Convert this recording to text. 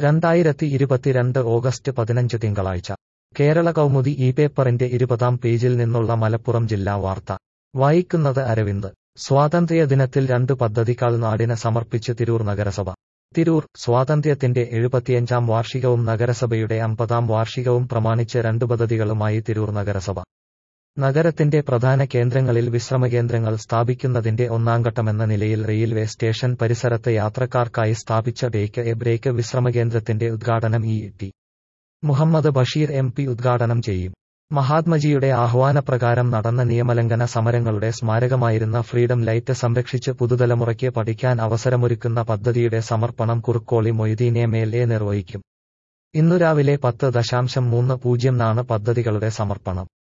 രണ്ടായിരത്തി ഇരുപത്തിരണ്ട് ഓഗസ്റ്റ് പതിനഞ്ച് തിങ്കളാഴ്ച കേരള കൗമുദി ഈ പേപ്പറിന്റെ ഇരുപതാം പേജിൽ നിന്നുള്ള മലപ്പുറം ജില്ലാ വാർത്ത വായിക്കുന്നത് അരവിന്ദ് സ്വാതന്ത്ര്യദിനത്തിൽ രണ്ട് പദ്ധതികൾ നാടിന് സമർപ്പിച്ച് തിരൂർ നഗരസഭ തിരൂർ സ്വാതന്ത്ര്യത്തിന്റെ എഴുപത്തിയഞ്ചാം വാർഷികവും നഗരസഭയുടെ അമ്പതാം വാർഷികവും പ്രമാണിച്ച് രണ്ട് പദ്ധതികളുമായി തിരൂർ നഗരസഭ നഗരത്തിന്റെ പ്രധാന കേന്ദ്രങ്ങളിൽ വിശ്രമകേന്ദ്രങ്ങൾ സ്ഥാപിക്കുന്നതിന്റെ ഒന്നാംഘട്ടമെന്ന നിലയിൽ റെയിൽവേ സ്റ്റേഷൻ പരിസരത്ത് യാത്രക്കാർക്കായി സ്ഥാപിച്ച ടേക്ക് എ ബ്രേക്ക് വിശ്രമകേന്ദ്രത്തിന്റെ ഉദ്ഘാടനം E T Muhammad Basheer M P ഉദ്ഘാടനം ചെയ്യും മഹാത്മജിയുടെ ആഹ്വാനപ്രകാരം നടന്ന നിയമലംഘന സമരങ്ങളുടെ സ്മാരകമായിരുന്ന ഫ്രീഡം ലൈറ്റ് സംരക്ഷിച്ച് പുതുതലമുറയ്ക്ക് പഠിക്കാൻ അവസരമൊരുക്കുന്ന പദ്ധതിയുടെ സമർപ്പണം Kurukkoli Moideen M L A നിർവഹിക്കും ഇന്നു രാവിലെ പത്ത് ദശാംശം മൂന്ന് പൂജ്യം നാണ് പദ്ധതികളുടെ സമർപ്പണം